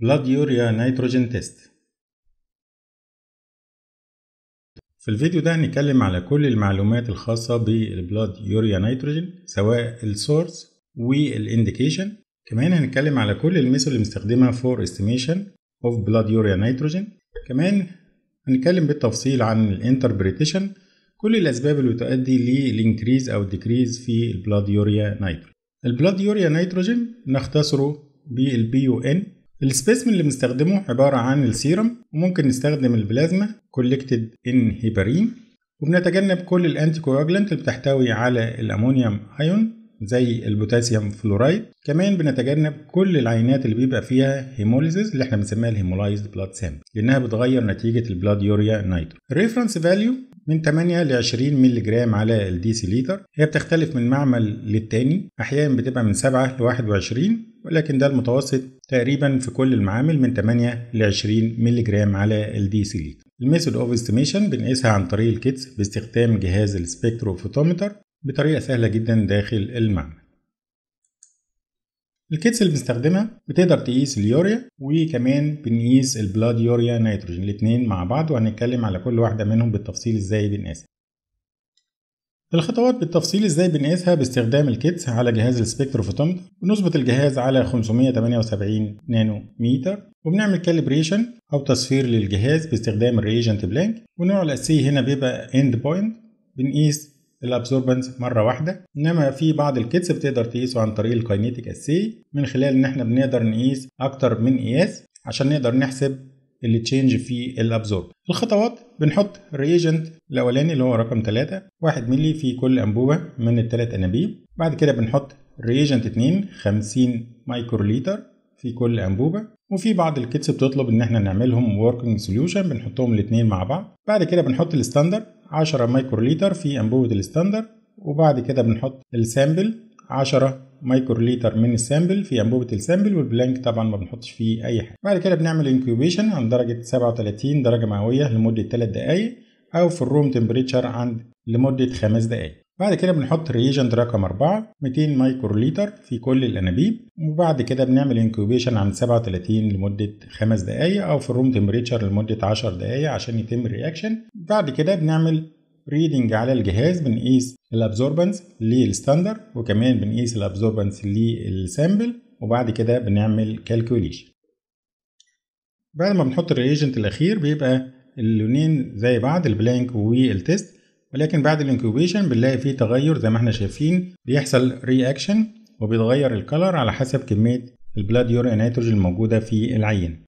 Blood Urea Nitrogen Test في الفيديو ده هنتكلم على كل المعلومات الخاصة بالبلاد يوريا نيتروجين سواء السورس والانديكيشن كمان هنتكلم على كل الميثود اللي بنستخدمها فور استيميشن اوف بلاد يوريا نيتروجين كمان هنتكلم بالتفصيل عن الانتربريتيشن كل الاسباب اللي تؤدي للانكريز او الديكريز في البلاد يوريا نيتروجين البلاد يوريا نيتروجين نختصره بالبي يو ان السبيسمن اللي بنستخدمه عبارة عن السيرم وممكن نستخدم البلازما كولكتد ان هيبارين وبنتجنب كل الانتي كواجلانت اللي بتحتوي على الامونيوم ايون زي البوتاسيوم فلورايد كمان بنتجنب كل العينات اللي بيبقى فيها هيموليزيس اللي احنا بنسميها الهيمولايزد بلاد سامبل لانها بتغير نتيجه البلاد يوريا نيترو الريفرنس فاليو من 8 ل 20 مللي جرام على الديسي لتر هي بتختلف من معمل للتاني احيانا بتبقى من 7 ل 21 ولكن ده المتوسط تقريبا في كل المعامل من 8 ل 20 مللي جرام على الديسي لتر الميثود اوف استيميشن بنقيسها عن طريق الكيتس باستخدام جهاز السبكتروفوتومتر بطريقة سهلة جدا داخل المعمل الكيتس اللي بنستخدمها بتقدر تقيس اليوريا وكمان بنقيس البلاد يوريا نيتروجين الاتنين مع بعض وهنتكلم على كل واحدة منهم بالتفصيل ازاي بنقيسها الخطوات بالتفصيل ازاي بنقيسها باستخدام الكيتس على جهاز السبكتروفوتومتر ونظبط الجهاز على 578 نانو متر وبنعمل كاليبريشن او تصفير للجهاز باستخدام الريجنت بلانك والنوع الاساسي هنا بيبقى اند بوينت بنقيس الابسوربنس مره واحده انما في بعض الكيتس بتقدر تقيسه عن طريق الكاينيتيك اسي من خلال ان احنا بنقدر نقيس اكتر من قياس عشان نقدر نحسب اللي تشينج في الابزورب الخطوات بنحط الريجنت الاولاني اللي هو رقم 3 1 مللي في كل انبوبه من الثلاث انابيب بعد كده بنحط الريجنت 2 50 مايكرو لتر في كل انبوبه وفي بعض الكيتس بتطلب ان احنا نعملهم وركينج سوليوشن بنحطهم الاثنين مع بعض بعد كده بنحط الستاندر 10 مايكرو لتر في انبوبه الستاندر وبعد كده بنحط السامبل 10 مايكرو لتر من السامبل في انبوبه السامبل والبلانك طبعا ما بنحطش فيه اي حاجه بعد كده بنعمل انكيوبيشن عند درجه 37 درجه مئويه لمده 3 دقائق او في الروم تمبريتشر عند لمده 5 دقائق بعد كده بنحط ريجنت رقم 4 200 مايكرو لتر في كل الانابيب وبعد كده بنعمل انكيوبيشن عند 37 لمده 5 دقائق او في الروم تمبريتشر لمده 10 دقائق عشان يتم الرياكشن بعد كده بنعمل ريدنج على الجهاز بنقيس الابزوربنس للستاندر وكمان بنقيس الابزوربنس للسامبل وبعد كده بنعمل كالكوليشن بعد ما بنحط الريجنت الاخير بيبقى اللونين زي بعض البلانك والتيست ولكن بعد الانكوبيشن بنلاقي فيه تغير زي ما احنا شايفين بيحصل رياكشن وبيتغير الكلر على حسب كمية البلاد يوريا نيتروجين الموجودة في العينة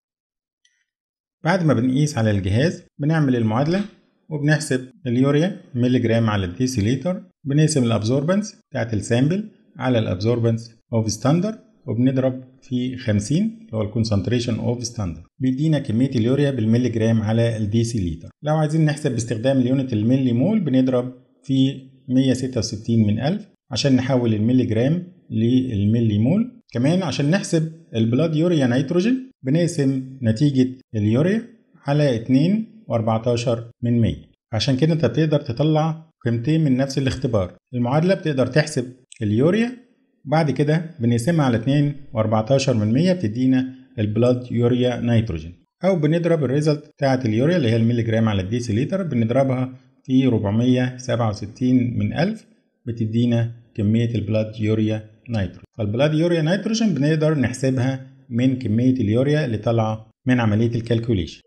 بعد ما بنقيس على الجهاز بنعمل المعادلة وبنحسب اليوريا ملي جرام على الديسي لتر بنقسم الابزوربنس بتاعت السامبل على الابزوربنس اوف ستاندر وبنضرب في 50 اللي هو الكونسنتريشن اوف ستاندر بيدينا كميه اليوريا بالملي جرام على الديسي لتر لو عايزين نحسب باستخدام اليونت الملي مول بنضرب في 166 من 1000 عشان نحول الملي جرام للملي مول كمان عشان نحسب البلاد يوريا نيتروجين بنقسم نتيجة اليوريا على 2 و14 من 100 عشان كده انت بتقدر تطلع قيمتين من نفس الاختبار المعادلة بتقدر تحسب اليوريا بعد كده بنقسمها على 2 و14 من 100 بتدينا البلاد يوريا نيتروجين او بنضرب الريزلت بتاعت اليوريا اللي هي الملي جرام على الديسي لتر بنضربها في 467 من 1000 بتدينا كمية البلاد يوريا نيتروجين فالبلاد يوريا نيتروجين بنقدر نحسبها من كمية اليوريا اللي طالعة من عملية الكالكوليشن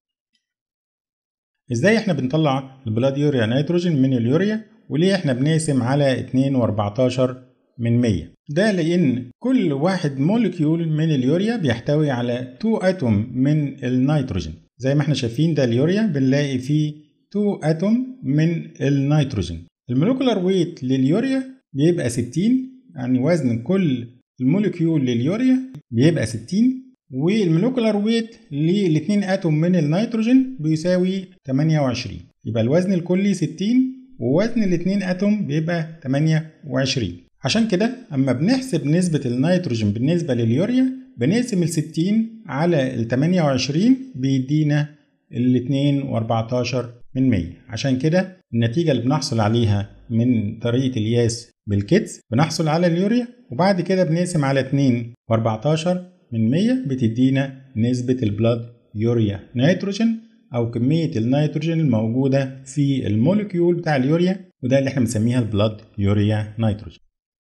ازاي احنا بنطلع البلاد يوريا نيتروجين من اليوريا وليه احنا بنقسم على 2 و14 من 100 ده لان كل واحد مولكيول من اليوريا بيحتوي على 2 اتوم من النيتروجين زي ما احنا شايفين ده اليوريا بنلاقي فيه 2 اتوم من النيتروجين المولكولار ويت لليوريا بيبقى 60 يعني وزن كل المولكيول لليوريا بيبقى 60 والمولكولار ويت للاثنين اتوم من النيتروجين بيساوي 28 يبقى الوزن الكلي 60 ووزن الاثنين اتوم بيبقى 28 عشان كده اما بنحسب نسبة النيتروجين بالنسبة لليوريا بنقسم ال 60 على ال 28 بيدينا ال 2 و14 من 100 عشان كده النتيجة اللي بنحصل عليها من طريقة القياس بالكيتس بنحصل على اليوريا وبعد كده بنقسم على 2 و14 من 100 بتدينا نسبة البلاد يوريا نيتروجين أو كمية النيتروجين الموجودة في الموليكيول بتاع اليوريا وده اللي احنا بنسميها البلاد يوريا نيتروجين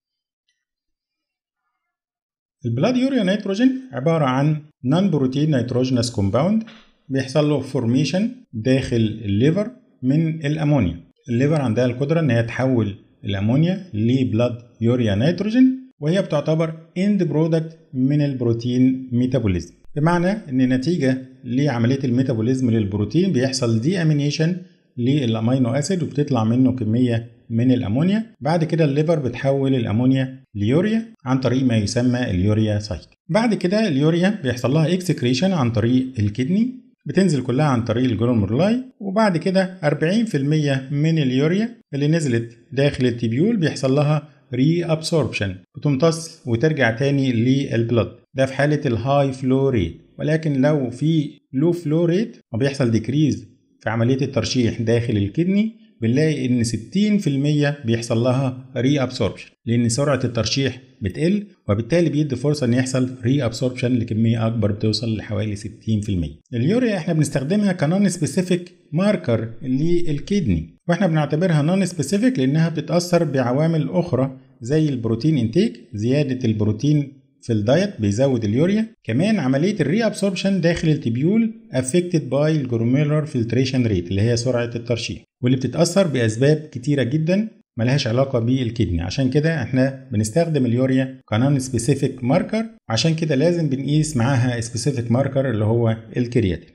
البلاد يوريا نيتروجين عبارة عن نون بروتين نيتروجينس كومباوند بيحصل له فورميشن داخل الليفر من الامونيا الليفر عندها القدرة ان هي تحول الامونيا لبلاد يوريا نيتروجين وهي بتعتبر اند برودكت من البروتين ميتابوليزم بمعنى ان نتيجة لعملية الميتابوليزم للبروتين بيحصل دي امينيشن للامينو اسيد وبتطلع منه كمية من الامونيا بعد كده الليفر بتحول الامونيا ليوريا عن طريق ما يسمى اليوريا سايكل بعد كده اليوريا بيحصل لها اكسكريشن عن طريق الكدني بتنزل كلها عن طريق الجلوميرولاي وبعد كده 40% من اليوريا اللي نزلت داخل التبيول بيحصل لها ري ابسوربشن بتمتص وترجع تاني للبلد ده في حالة الهاي فلو ريت ولكن لو في لو فلو ريت وبيحصل ديكريز في عملية الترشيح داخل الكدني بنلاقي ان 60% بيحصل لها ري ابسوربشن لان سرعه الترشيح بتقل وبالتالي بيدي فرصه ان يحصل ري ابسوربشن لكميه اكبر بتوصل لحوالي 60% اليوريا احنا بنستخدمها كنون سبيسيفيك ماركر للكدني واحنا بنعتبرها نون سبيسيفيك لانها بتتاثر بعوامل اخرى زي البروتين انتيك زياده البروتين في الدايت بيزود اليوريا كمان عمليه الري ابسوربشن داخل التبيول افكتد باي الجلوميرولار فلتريشن ريت اللي هي سرعه الترشيح واللي بتتاثر باسباب كتيره جدا ملهاش علاقة بالكدني عشان كده احنا بنستخدم اليوريا كنون سبيسيفيك ماركر عشان كده لازم بنقيس معاها سبيسيفيك ماركر اللي هو الكرياتين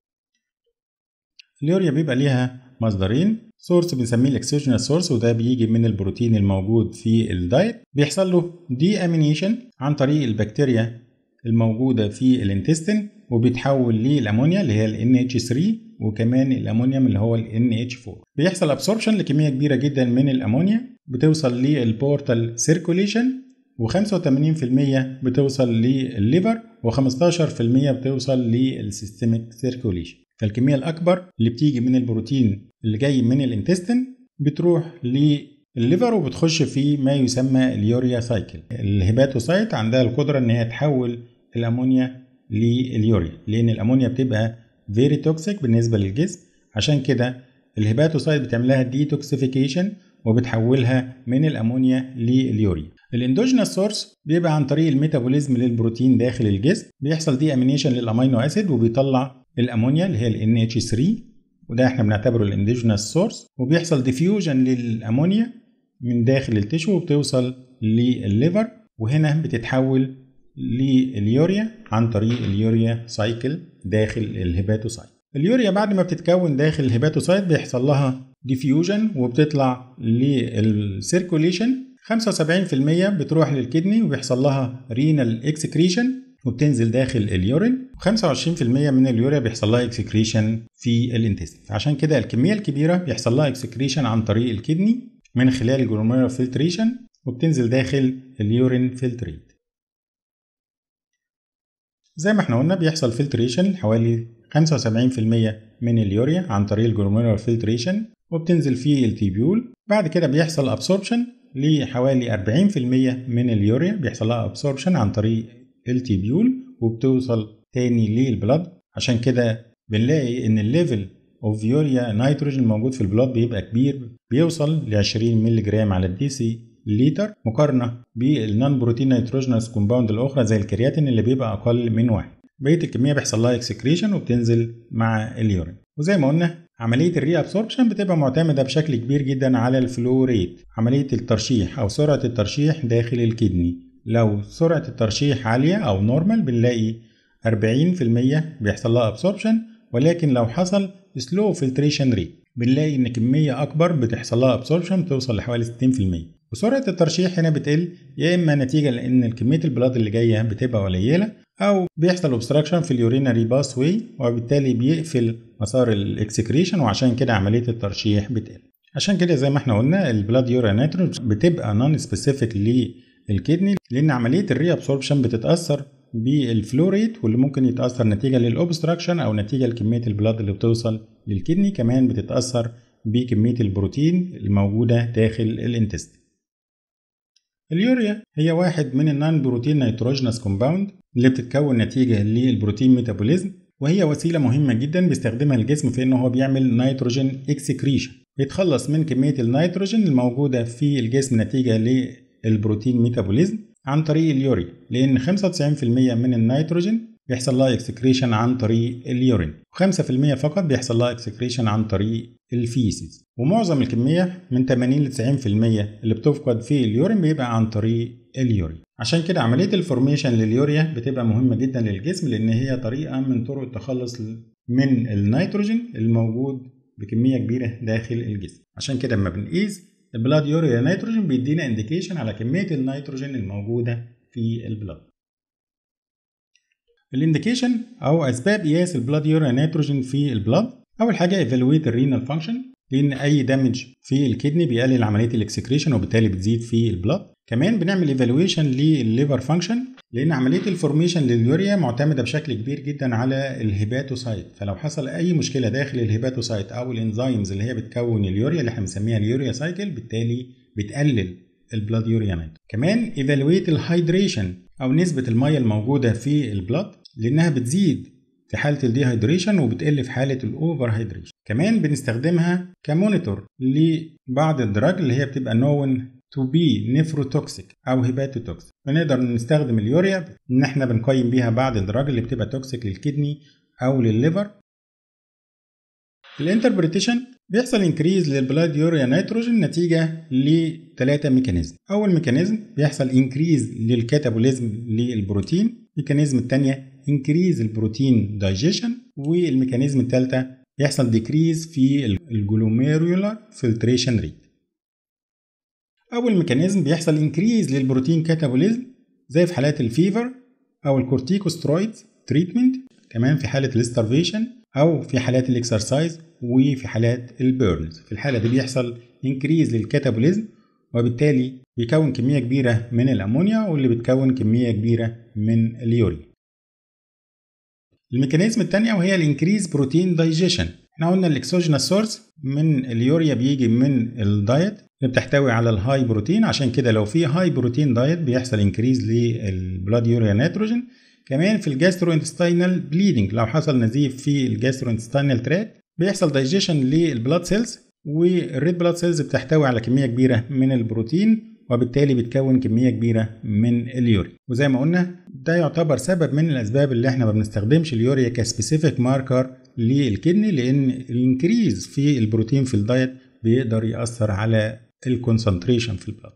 اليوريا بيبقى ليها مصدرين سورس بنسميه الاكسوجينال سورس وده بيجي من البروتين الموجود في الدايت بيحصل له دي امينيشن عن طريق البكتيريا الموجودة في الانتستين وبيتحول للامونيا اللي هي ال NH3 وكمان الامونيوم اللي هو ال NH4 بيحصل ابسوربشن لكمية كبيرة جدا من الامونيا بتوصل للبورتال سيركوليشن و85% بتوصل للليفر و15% بتوصل للسيستميك سيركوليشن فالكمية الأكبر اللي بتيجي من البروتين اللي جاي من الانتستين بتروح للليفر وبتخش في ما يسمى اليوريا سايكل الهيباتوسايت عندها القدرة ان هي تحول الامونيا لليوريا لان الامونيا بتبقى فيري توكسيك بالنسبة للجسم عشان كده الهيباتوسايت بتعملها ديتوكسيفيكيشن وبتحولها من الامونيا لليوريا الاندوجينال سورس بيبقى عن طريق الميتابوليزم للبروتين داخل الجسم بيحصل دي امينيشن للامينو اسيد وبيطلع الامونيا اللي هي ال NH3 وده احنا بنعتبره الانديجينس سورس وبيحصل ديفيوجن للامونيا من داخل التشو وبتوصل للليفر وهنا بتتحول لليوريا عن طريق اليوريا سايكل داخل الهيباتوسايت اليوريا بعد ما بتتكون داخل الهيباتوسايت بيحصل لها ديفيوجن وبتطلع للسيركوليشن 75% بتروح للكدني وبيحصل لها رينال اكسكريشن وبتنزل داخل اليورين و25% من اليوريا بيحصل لها اكسكريشن في الانتستين عشان كده الكميه الكبيره بيحصل لها اكسكريشن عن طريق الكدني من خلال الجلوميرال فلتريشن وبتنزل داخل اليورين فلتريت زي ما احنا قلنا بيحصل فلتريشن حوالي 75% من اليوريا عن طريق الجلوميرال فلتريشن وبتنزل في التيبيول بعد كده بيحصل ابسوربشن لحوالي 40% من اليوريا بيحصل لها ابسوربشن عن طريق التيبيول وبتوصل تاني للبلد عشان كده بنلاقي ان الليفل اوف يوريا نيتروجين موجود في البلد بيبقى كبير بيوصل ل 20 مللي جرام على الدي سي لتر مقارنه بالنون بروتين نيتروجينس كومباوند الاخرى زي الكرياتين اللي بيبقى اقل من واحد بقيه الكميه بيحصل لها اكسكريشن وبتنزل مع اليورين وزي ما قلنا عملية الري ابسوربشن بتبقى معتمدة بشكل كبير جدا على الفلو ريت عملية الترشيح أو سرعة الترشيح داخل الكدني لو سرعة الترشيح عالية أو نورمال بنلاقي 40% بيحصل لها ابسوربشن ولكن لو حصل سلو فلتريشن ريت بنلاقي ان كمية اكبر بتحصل لها ابسوربشن بتوصل لحوالي 60% وسرعة الترشيح هنا بتقل يا اما نتيجة لان كمية البلاد اللي جاية بتبقى قليلة او بيحصل اوبستراكشن في اليورينري باس واي وبالتالي بيقفل مسار الاكسكريشن وعشان كده عملية الترشيح بتقل عشان كده زي ما احنا قلنا البلاد يوريا نيتروجين بتبقى نون سبيسيفيك للكدني لان عملية الري ابسوربشن بتتأثر بالفلوريت واللي ممكن يتأثر نتيجة للأوبستراكشن أو نتيجة لكمية البلاد اللي بتوصل للكدني كمان بتتأثر بكمية البروتين الموجودة داخل الانتست اليوريا هي واحد من النون بروتين نيتروجينوس كومباوند اللي بتتكون نتيجة للبروتين ميتابوليزم وهي وسيلة مهمة جدا بيستخدمها الجسم في ان هو بيعمل نيتروجين اكسكريشن بيتخلص من كمية النيتروجين الموجودة في الجسم نتيجة للبروتين ميتابوليزم عن طريق اليوريا لان 95% من النيتروجين بيحصل لها اكسكريشن عن طريق اليورين و5% فقط بيحصل لها اكسكريشن عن طريق الفيسز ومعظم الكمية من 80 ل 90% اللي بتفقد في اليورين بيبقى عن طريق اليورين عشان كده عملية الفورميشن لليوريا بتبقى مهمة جدا للجسم لأن هي طريقة من طرق التخلص من النيتروجين الموجود بكمية كبيرة داخل الجسم عشان كده لما بنقيس البلاد يوريا نيتروجين بيدينا انديكيشن على كمية النيتروجين الموجودة في البلاد الانديكيشن او اسباب قياس البلاد يوريا نيتروجين في البلاد اول حاجه ايفالويت الرينال فانكشن لان اي دامج في الكدني بيقلل عمليه الاكسكريشن وبالتالي بتزيد في البلاد كمان بنعمل ايفالويشن للليفر فانكشن لان عمليه الفورميشن لليوريا معتمده بشكل كبير جدا على الهيباتوسايت فلو حصل اي مشكله داخل الهيباتوسايت او الانزيمز اللي هي بتكون اليوريا اللي احنا بنسميها اليوريا سايكل بالتالي بتقلل البلاد يوريا نيتروجين كمان ايفالويت الهايدريشن او نسبه الميه الموجوده في البلاد لانها بتزيد في حالة الديهايدريشن وبتقل في حالة الأوفر هيدريشن كمان بنستخدمها كمونيتور لبعض الدراج اللي هي بتبقى نون تو بي نيفروتوكسيك او هيباتوتوكسيك فنقدر نستخدم اليوريا ان احنا بنقيم بيها بعض الدراج اللي بتبقى توكسيك للكدني او للليفر الانتربريتيشن بيحصل انكريز للبلاد يوريا نيتروجين نتيجه لثلاثه ميكانيزم اول ميكانيزم بيحصل انكريز للكاتابوليزم للبروتين الميكانيزم الثانيه انكريز البروتين دايجيشن والميكانيزم الثالثه يحصل ديكريز في الجلوميرولار فلتريشن ريت اول ميكانيزم بيحصل انكريز للبروتين كاتابوليزم زي في حالات الفيفر او الكورتيكوسترويدز تريتمنت كمان في حاله الاستارفيشن او في حالات الاكسرسايز وفي حالات البيرنز في الحاله دي بيحصل انكريز للكاتابوليزم وبالتالي بيكون كميه كبيره من الامونيا واللي بتكون كميه كبيره من اليوريا الميكانيزم الثانيه وهي الانكريز بروتين دايجيشن احنا قلنا الاكسوجينس سورس من اليوريا بيجي من الدايت اللي بتحتوي على الهاي بروتين عشان كده لو في هاي بروتين دايت بيحصل انكريز للبلاد يوريا نيتروجين كمان في الجاسترو انتستينال بليدنج لو حصل نزيف في الجاسترو انتستينال تراك بيحصل دايجيشن للبلاد سيلز والريد بلاد سيلز بتحتوي على كميه كبيره من البروتين وبالتالي بتكون كميه كبيره من اليوريا وزي ما قلنا ده يعتبر سبب من الاسباب اللي احنا ما بنستخدمش اليوريا كسبيسيفيك ماركر للكدني لان الانكريز في البروتين في الدايت بيقدر ياثر على الكونسنتريشن في البلاد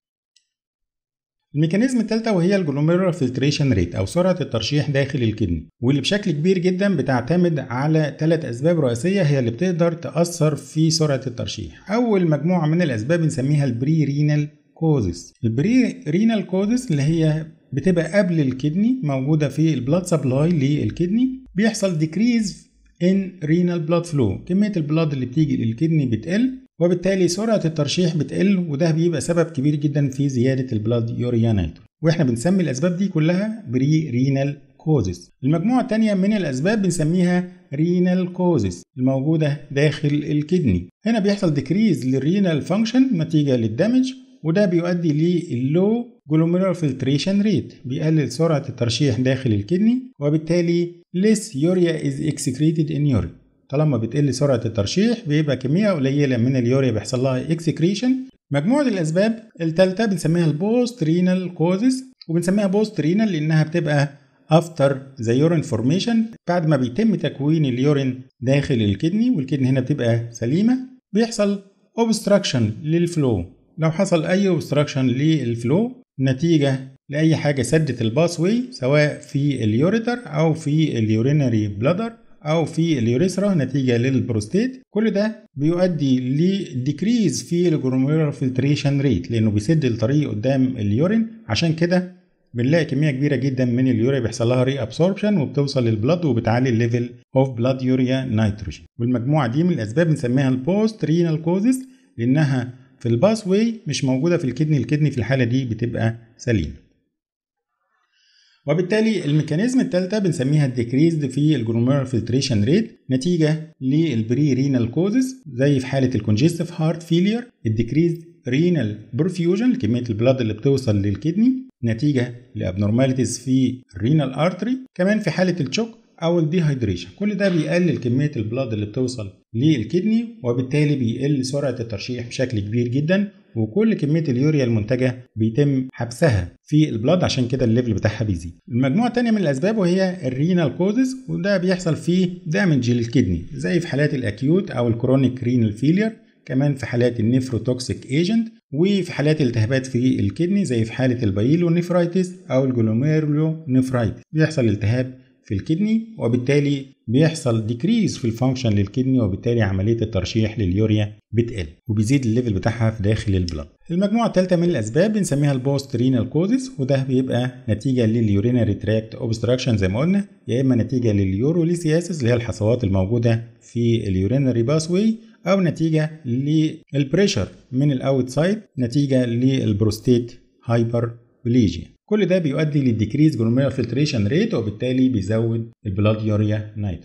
الميكانيزم الثالثة وهي الجلوميرولار فلتريشن ريت أو سرعة الترشيح داخل الكدني واللي بشكل كبير جدا بتعتمد على ثلاث أسباب رئيسية هي اللي بتقدر تأثر في سرعة الترشيح أول مجموعة من الأسباب بنسميها البري رينال كوزس البري رينال كوزس اللي هي بتبقى قبل الكدني موجودة في البلاد سبلاي للكدني بيحصل ديكريز ان رينال بلاد فلو كمية البلاد اللي بتيجي للكدني بتقل وبالتالي سرعة الترشيح بتقل وده بيبقى سبب كبير جدا في زيادة البلاد يوريا نيترو واحنا بنسمي الأسباب دي كلها بري رينال كوزس المجموعة التانية من الأسباب بنسميها رينال كوزس الموجودة داخل الكدني هنا بيحصل ديكريز للرينال فانكشن نتيجة للدمج وده بيؤدي للو جلوميرال فلتريشن ريت بيقلل سرعة الترشيح داخل الكدني وبالتالي less urea is excreted in urine طالما بتقل سرعة الترشيح بيبقى كمية قليلة من اليوريا بيحصل لها اكسكريشن مجموعة الأسباب الثالثة بنسميها البوست رينال كوزز وبنسميها بوست رينال لأنها بتبقى افتر ذا يورين فورميشن بعد ما بيتم تكوين اليورين داخل الكدني والكدني هنا بتبقى سليمة بيحصل اوبستراكشن للفلو لو حصل اي اوبستراكشن للفلو نتيجة لأي حاجة سدت الباس واي سواء في اليوريتر أو في اليورينري بلادر او في اليوريثرا نتيجه للبروستيت كل ده بيؤدي لديكريز في الجلوميرولار فلتريشن ريت لانه بيسد الطريق قدام اليورين عشان كده بنلاقي كميه كبيره جدا من اليوريا بيحصل لها ري ابسوربشن وبتوصل للبلد وبتعلي الليفل اوف بلاد يوريا نيتروجين والمجموعه دي من الاسباب بنسميها البوست رينال كوزز لانها في الباس واي مش موجوده في الكدني الكدني في الحاله دي بتبقى سليمه وبالتالي الميكانيزم الثالثه بنسميها الديكريزد في الجلوميرال فلتريشن ريت نتيجه للبري رينال كوزز زي في حاله الكونجستيف هارت فيلير الديكريز رينال برفيوجن كميه البلاد اللي بتوصل للكدني نتيجه لابنورماليتيز في الرينال ارتري كمان في حاله الشوك او الديهايدريشن كل ده بيقلل كميه البلاد اللي بتوصل للكدني وبالتالي بيقل سرعه الترشيح بشكل كبير جدا وكل كميه اليوريا المنتجه بيتم حبسها في البلاد عشان كده الليفل بتاعها بيزيد المجموعه الثانيه من الاسباب وهي الرينال كوزز وده بيحصل فيه دامج للكدني زي في حالات الاكيوت او الكرونيك رينال فيلير كمان في حالات النيفروتوكسيك ايجنت وفي حالات التهابات في الكدني زي في حاله البايلو نيفرايتس او الجلوميرولو نيفرايتس بيحصل التهاب في الكدني وبالتالي بيحصل ديكريز في الفانكشن للكدني وبالتالي عمليه الترشيح لليوريا بتقل وبيزيد الليفل بتاعها في داخل البلاد المجموعه الثالثه من الاسباب بنسميها البوست رينال كوزز وده بيبقى نتيجه لليورينري تراكت اوبستراكشن زي ما قلنا يا اما نتيجه لليوروليسياسيس اللي هي الحصوات الموجوده في اليورينري باسوي او نتيجه للبريشر من الاوتسايد نتيجه للبروستيت هايبر بليجيا كل ده بيؤدي للديكريز جلوميرال فلتريشن ريت وبالتالي بيزود البلاد يوريا نيتروجين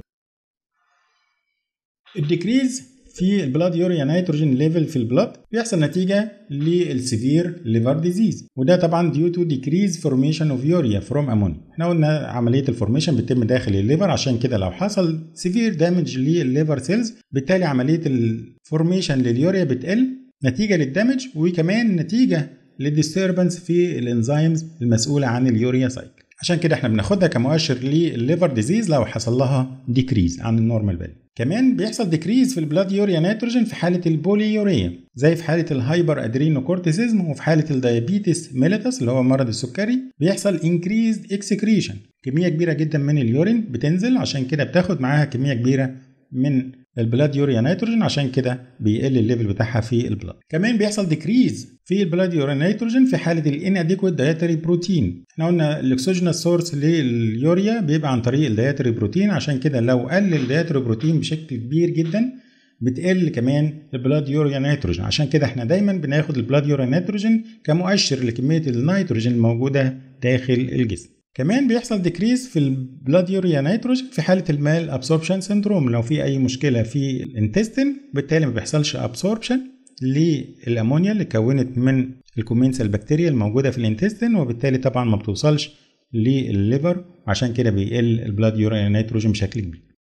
الديكريز في البلاد يوريا نيتروجين ليفل في البلاد بيحصل نتيجة للسيفير ليفر ديزيز وده طبعا ديو تو ديكريز فورميشن اوف يوريا فروم امونيا احنا قلنا عملية الفورميشن بتتم داخل الليفر عشان كده لو حصل سيفير دامج للليفر سيلز بالتالي عملية الفورميشن لليوريا بتقل نتيجة للدمج وكمان نتيجة للديستربنس في الانزيمز المسؤولة عن اليوريا سايكل عشان كده احنا بناخدها كمؤشر للليفر ديزيز لو حصل لها ديكريز عن النورمال فاليو كمان بيحصل ديكريز في البلاد يوريا نيتروجين في حاله البوليوريا زي في حاله الهايبر ادرينوكورتيزم وفي حاله الدايابيتس ميليتس اللي هو مرض السكري بيحصل انكريز اكسكريشن كميه كبيره جدا من اليورين بتنزل عشان كده بتاخد معاها كميه كبيره من البلاد يوريا نيتروجين عشان كده بيقل الليفل بتاعها في البلاد كمان بيحصل ديكريز في البلاد يوريا نيتروجين في حاله الاناديكويت دايتري بروتين احنا قلنا الاكسوجينوس سورس لليوريا بيبقى عن طريق الدايتري بروتين عشان كده لو قل الدايتري بروتين بشكل كبير جدا بتقل كمان البلاد يوريا نيتروجين عشان كده احنا دايما بناخد البلاد يوريا نيتروجين كمؤشر لكميه النيتروجين الموجوده داخل الجسم كمان بيحصل ديكريز في البلاد يوريا نيتروجين في حاله المال ابسوربشن سندروم لو في اي مشكله في الانتستين بالتالي ما بيحصلش ابسوربشن للامونيا اللي كونت من الكومينسا البكتيريا الموجوده في الانتستين وبالتالي طبعا ما بتوصلش للليفر عشان كده بيقل البلاد يوريا نيتروجين بشكل كبير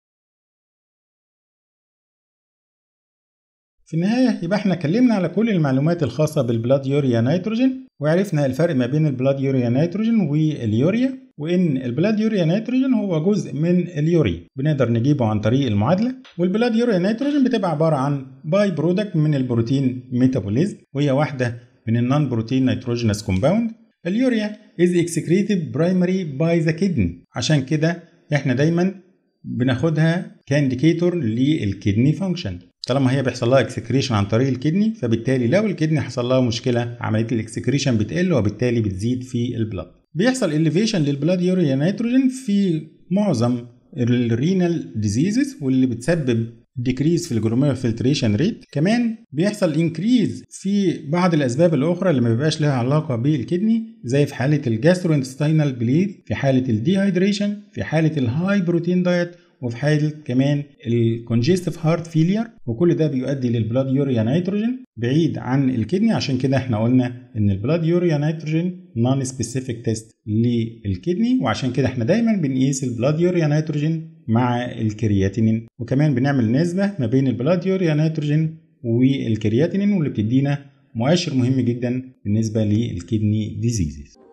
في النهاية يبقى احنا اتكلمنا على كل المعلومات الخاصة بالبلاد يوريا نيتروجين وعرفنا الفرق ما بين البلاد يوريا نيتروجين واليوريا وان البلاد يوريا نيتروجين هو جزء من اليوريا بنقدر نجيبه عن طريق المعادلة والبلاد يوريا نيتروجين بتبقى عبارة عن باي برودكت من البروتين ميتابوليزم وهي واحدة من النون بروتين نيتروجينس كومباوند اليوريا is excreted primary by the kidney عشان كده احنا دايما بناخدها كانديكيتور للكدني فانكشن طالما هي بيحصل لها اكسكريشن عن طريق الكدني فبالتالي لو الكدني حصل لها مشكله عمليه الاكسكريشن بتقل وبالتالي بتزيد في البلاد بيحصل اليفيشن للبلاد يوريا نيتروجين في معظم الرينال ديزيزز واللي بتسبب ديكريز في الجلوميرال فلتريشن ريت كمان بيحصل انكريز في بعض الاسباب الاخرى اللي ما بيبقاش لها علاقه بالكدني زي في حاله الجاسترو انتستينال بليد في حاله الديهايدريشن في حاله الهاي بروتين دايت وفي حاله كمان الكونجستيف هارت فيلير وكل ده بيؤدي للبلاد يوريا نيتروجين بعيد عن الكدني عشان كده احنا قلنا ان البلاد يوريا نيتروجين نون سبيسيفيك تيست للكدني وعشان كده احنا دايما بنقيس البلاد يوريا نيتروجين مع الكرياتينين وكمان بنعمل نسبه ما بين البلاد يوريا نيتروجين والكرياتينين واللي بتدينا مؤشر مهم جدا بالنسبه للكدني ديزيزز